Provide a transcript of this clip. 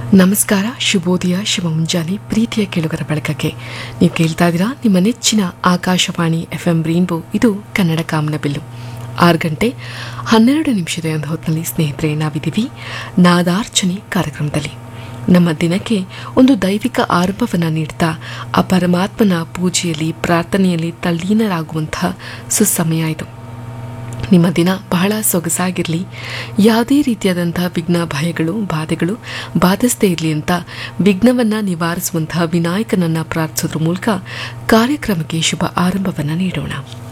ನಮಸ್ಕಾರ ಶುಭೋದಯ ಶುಭ ಮುಂಜಾನೆ ಪ್ರೀತಿಯ ಕೇಳುಗರ ಬಳಗಕ್ಕೆ ನೀವು ಕೇಳ್ತಾ ಇದ್ದೀರಾ ನಿಮ್ಮ ನೆಚ್ಚಿನ ಆಕಾಶವಾಣಿ ಎಫ್ ಎಂ ರೈನ್ಬೋ ಇದು ಕನ್ನಡ ಕಾಮನಬಿಲ್ಲು ಆರು ಗಂಟೆ ಹನ್ನೆರಡು ನಿಮಿಷದ ಒಂದು ಹೊತ್ತಿನಲ್ಲಿ ಸ್ನೇಹಿತರೆ ನಾವಿದ್ದೀವಿ ನಾದಾರ್ಚನೆ ಕಾರ್ಯಕ್ರಮದಲ್ಲಿ ನಮ್ಮ ದಿನಕ್ಕೆ ಒಂದು ದೈವಿಕ ಆರಂಭವನ್ನು ನೀಡ್ತಾ ಆ ಪರಮಾತ್ಮನ ಪೂಜೆಯಲ್ಲಿ ಪ್ರಾರ್ಥನೆಯಲ್ಲಿ ತಲ್ಲೀನರಾಗುವಂತಹ ಸುಸಮಯ ಇದು ನಿಮ್ಮ ದಿನ ಬಹಳ ಸೊಗಸಾಗಿರಲಿ ಯಾವುದೇ ರೀತಿಯಾದಂತಹ ವಿಘ್ನ ಭಯಗಳು ಬಾಧೆಗಳು ಬಾಧಿಸದೇ ಇರಲಿ ಅಂತ ವಿಘ್ನವನ್ನು ನಿವಾರಿಸುವಂತಹ ವಿನಾಯಕನನ್ನ ಪ್ರಾರ್ಥಿಸೋದ್ರ ಮೂಲಕ ಕಾರ್ಯಕ್ರಮಕ್ಕೆ ಶುಭ ಆರಂಭವನ್ನು ನೀಡೋಣ